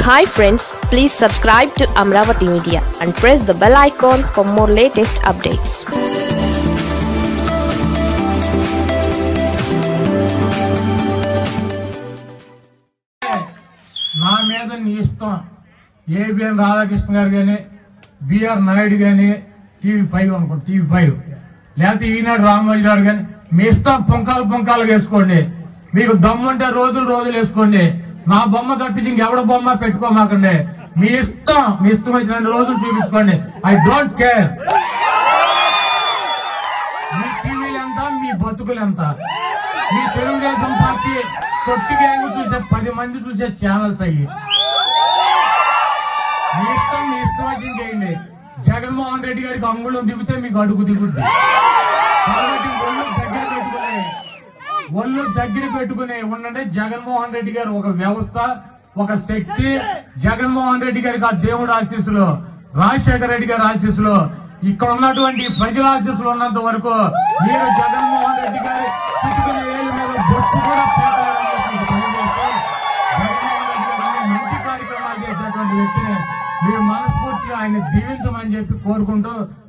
hi friends please subscribe to Amaravati media and press the bell icon for more latest updates నా మీద నీ ఇష్టం ABN Radhakrishna గారు కానీ బిఆర్ నాయుడు కానీ టీవీ ఫైవ్ అనుకో టీవీ ఫైవ్ లేకపోతే ఈనాడు రామోజీ గారు కానీ మీ ఇష్టం పొంకాలు పొంకాలు వేసుకోండి మీకు దమ్ముంటే రోజులు రోజులు వేసుకోండి నా బొమ్మ తప్పించి ఇంకెవడ బొమ్మ పెట్టుకోమాకండి మీ ఇష్టం మీ ఇష్టం వచ్చిన రెండు రోజులు చూపించుకోండి ఐ డోంట్ కేర్ మీ టీవీలు ఎంత మీ బతుకులు ఎంత మీ తెలుగుదేశం పార్టీ కొట్టి గ్యాంగ్ చూసే పది మంది చూసే ఛానల్స్ అయ్యి మీ ఇష్టం మీ ఇష్టం వచ్చింది చేయండి జగన్మోహన్ రెడ్డి గారికి అంగుళం దిగితే మీకు అడుగు దిగుద్ది కాబట్టి ఒళ్ళు దగ్గర పెట్టుకుని ఒళ్ళు దగ్గర పెట్టుకుని ఉండండి జగన్మోహన్ రెడ్డి గారు ఒక వ్యవస్థ ఒక శక్తి జగన్మోహన్ రెడ్డి గారికి ఆ దేవుడు ఆశీస్సులు రాజశేఖర రెడ్డి గారి ఆశీస్సులు ఇక్కడ ఉన్నటువంటి ప్రజల ఆశీస్సులు ఉన్నంత వరకు మీరు జగన్మోహన్ రెడ్డి గారి పుట్టుకునే ఏళ్ళ మీద బొట్టు కూడా పెట్టాలని చెప్పి మీకు తెలియజేస్తూ, జగన్మోహన్ రెడ్డి గారు మంచి కార్యక్రమాలు చేసినటువంటి వ్యక్తిని మీరు మనస్ఫూర్తిగా ఆయన దీవించమని చెప్పి కోరుకుంటూ